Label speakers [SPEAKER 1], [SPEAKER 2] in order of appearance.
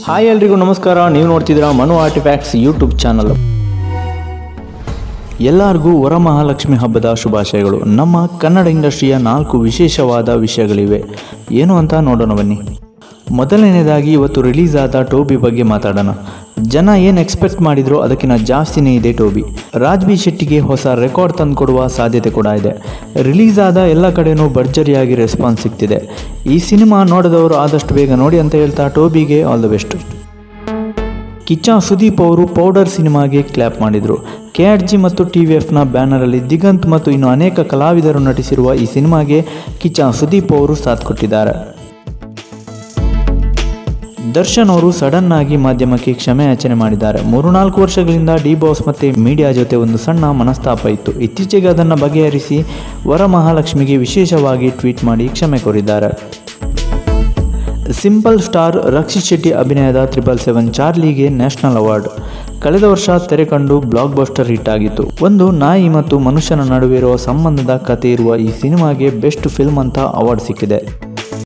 [SPEAKER 1] hi ಎಲ್ರಿಗೂ ನಮಸ್ಕಾರ ನೀವು ನೋಡ್ತಿದ್ದೀರಾ ಮನು ಆರ್ಟಿಫ್ಯಾಕ್ಟ್ಸ್ ಯೂಟ್ಯೂಬ್ ಚಾನಲ್ ಎಲ್ಲರಿಗೂ ವರಮಹಾಲಕ್ಷ್ಮಿ ಹಬ್ಬದ ಶುಭಾಶಯಗಳು ನಮ್ಮ ಕನ್ನಡ ಇಂಡಸ್ಟ್ರಿಯ ನಾಲ್ಕು ವಿಶೇಷವಾದ ವಿಷಯಗಳಿವೆ ಏನು ಅಂತ ನೋಡೋಣ ಬನ್ನಿ ಮೊದಲನೇದಾಗಿ ಇವತ್ತು ರಿಲೀಸ್ ಆದ ಟೋಬಿ ಬಗ್ಗೆ ಮಾತಾಡೋಣ ಜನ ಏನು ಎಕ್ಸ್ಪೆಕ್ಟ್ ಮಾಡಿದ್ರು ಅದಕ್ಕಿಂತ ಜಾಸ್ತಿನೇ ಇದೆ ಟೋಬಿ ರಾಜ್ಬಿ ಶೆಟ್ಟಿಗೆ ಹೊಸ ರೆಕಾರ್ಡ್ ತಂದುಕೊಡುವ ಸಾಧ್ಯತೆ ಕೂಡ ಇದೆ ರಿಲೀಸ್ ಆದ ಎಲ್ಲ ಕಡೆನೂ ಭರ್ಜರಿಯಾಗಿ ರೆಸ್ಪಾನ್ಸ್ ಸಿಗ್ತಿದೆ ಈ ಸಿನಿಮಾ ನೋಡಿದವರು ಆದಷ್ಟು ಬೇಗ ನೋಡಿ ಅಂತ ಹೇಳ್ತಾ ಟೋಬಿಗೆ all the best Kichcha Sudeep ಅವರು ಪೌಡರ್ ಸಿನಿಮಾಗೆ ಕ್ಲ್ಯಾಪ್ ಮಾಡಿದರು ಕೆ ಆರ್ ಜಿ ಮತ್ತು ಟಿ ವಿ ಎಫ್ನ ಬ್ಯಾನರಲ್ಲಿ ದಿಗಂತ್ ಮತ್ತು ಇನ್ನು ಅನೇಕ ಕಲಾವಿದರು ನಟಿಸಿರುವ ಈ ಸಿನಿಮಾಗೆ ಕಿಚ್ಚ ಸುದೀಪ್ ಅವರು ಸಾಥ್ ಕೊಟ್ಟಿದ್ದಾರೆ ದರ್ಶನ್ ಅವರು ಸಡನ್ ಆಗಿ ಮಾಧ್ಯಮಕ್ಕೆ ಕ್ಷಮೆ ಯಾಚನೆ ಮಾಡಿದ್ದಾರೆ ಮೂರು ನಾಲ್ಕು ವರ್ಷಗಳಿಂದ ಡಿ ಬಾಸ್ ಮತ್ತು ಮೀಡಿಯಾ ಜೊತೆ ಒಂದು ಸಣ್ಣ ಮನಸ್ತಾಪ ಇತ್ತು ಇತ್ತೀಚೆಗೆ ಅದನ್ನು ಬಗೆಹರಿಸಿ ವರಮಹಾಲಕ್ಷ್ಮಿಗೆ ವಿಶೇಷವಾಗಿ ಟ್ವೀಟ್ ಮಾಡಿ ಕ್ಷಮೆ ಕೋರಿದ್ದಾರೆ ಸಿಂಪಲ್ ಸ್ಟಾರ್ ರಕ್ಷಿತ್ ಶೆಟ್ಟಿ ಅಭಿನಯದ ತ್ರಿಬಲ್ ಸೆವೆನ್ ಚಾರ್ಲಿಗೆ ನ್ಯಾಷನಲ್ ಅವಾರ್ಡ್ ಕಳೆದ ವರ್ಷ ತೆರೆ ಕಂಡು ಬ್ಲಾಕ್ ಬಸ್ಟರ್ ಹಿಟ್ ಆಗಿತ್ತು ಒಂದು ನಾಯಿ ಮತ್ತು ಮನುಷ್ಯನ ನಡುವೆ ಇರುವ ಸಂಬಂಧದ ಕಥೆ ಇರುವ ಈ ಸಿನಿಮಾಗೆ ಬೆಸ್ಟ್ ಫಿಲ್ಮ್ ಅಂತ ಅವಾರ್ಡ್ ಸಿಕ್ಕಿದೆ